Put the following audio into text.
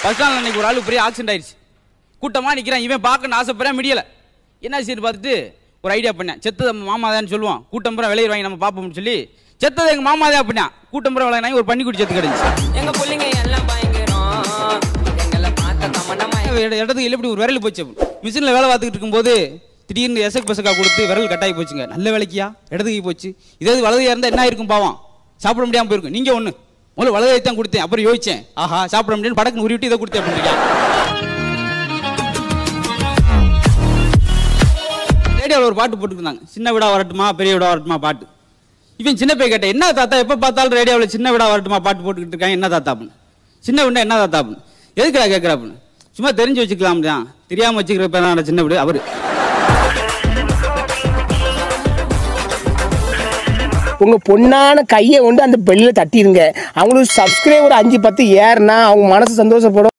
bus ஸ்டாண்டில் அன்னைக்கு ஒரு ஆளு பெரிய ஆக்சிடென்ட் ஆயிடுச்சு கூட்டமாக நிற்கிறான் இவன் பார்க்கணும்னு ஆசைப்படுறேன் முடியல என்ன சரி பார்த்துட்டு ஒரு ஐடியா பண்ணேன் செத்தது நம்ம மாமா தான் சொல்லுவான் கூட்டம் பூரா விளையிற வாங்கி நம்ம பார்ப்போம்னு சொல்லி செத்தது எங்கள் மாமா தான் அப்படின்னா கூட்டம் பூரா விளையாங்க ஒரு பன்னிக்குடி செத்து கிடந்துச்சு எங்க பிள்ளைங்க எல்லாம் பயங்கரம் எங்களை பார்த்த கமண்டமா இட- இடத்துக்கு எப்படி ஒரு விரல் போச்சு மிஷினில் வேலை பார்த்துக்கிட்டு இருக்கும்போது திடீர்னு எசக் பசக்கா கொடுத்து விரல் கட்டாயி போச்சுங்க நல்ல வேலைக்கியா இடத்துக்கு போச்சு இதே இது வலதையா இருந்தால் என்ன இருக்கும் பாவம் சாப்பிட முடியாமல் போயிருக்கும் நீங்கள் ஒன்று முதல்ல வலதையை தான் கொடுத்தேன் அப்புறம் யோசிச்சேன் ஆஹா சாப்பிட முடியாது படக்குன்னு உருவிட்டு இதை கொடுத்தேன் அப்படின்றியா ரேடியோவில் ஒரு பாட்டு போட்டுருந்தாங்க சின்ன விடா வரட்டுமா பெரிய விடா வரட்டுமா பாட்டு இவன் சின்ன பையன் கேட்டேன் என்ன தாத்தா எப்போ பார்த்தாலும் ரேடியோவில் சின்ன விடா வரட்டுமா பாட்டு போட்டுக்கிட்டு இருக்காங்க என்ன தாத்தா அப்படின்னு சின்ன விண்டா என்ன தாத்தா அப்படின்னு எதுக்குடா கேட்குறா அப்படின்னு சும்மா தெரிஞ்சு வச்சுக்கலாம் தான் தெரியாமல் வச்சுக்கிறப்ப தான் சின்ன விடு அவரு உங்க பொண்ணான கையை கொண்டு அந்த பெல்லில் தட்டிடுங்க அவங்களுக்கு சப்ஸ்கிரைபர் அஞ்சு பத்து ஏறுனா அவங்க மனசு சந்தோஷப்படும்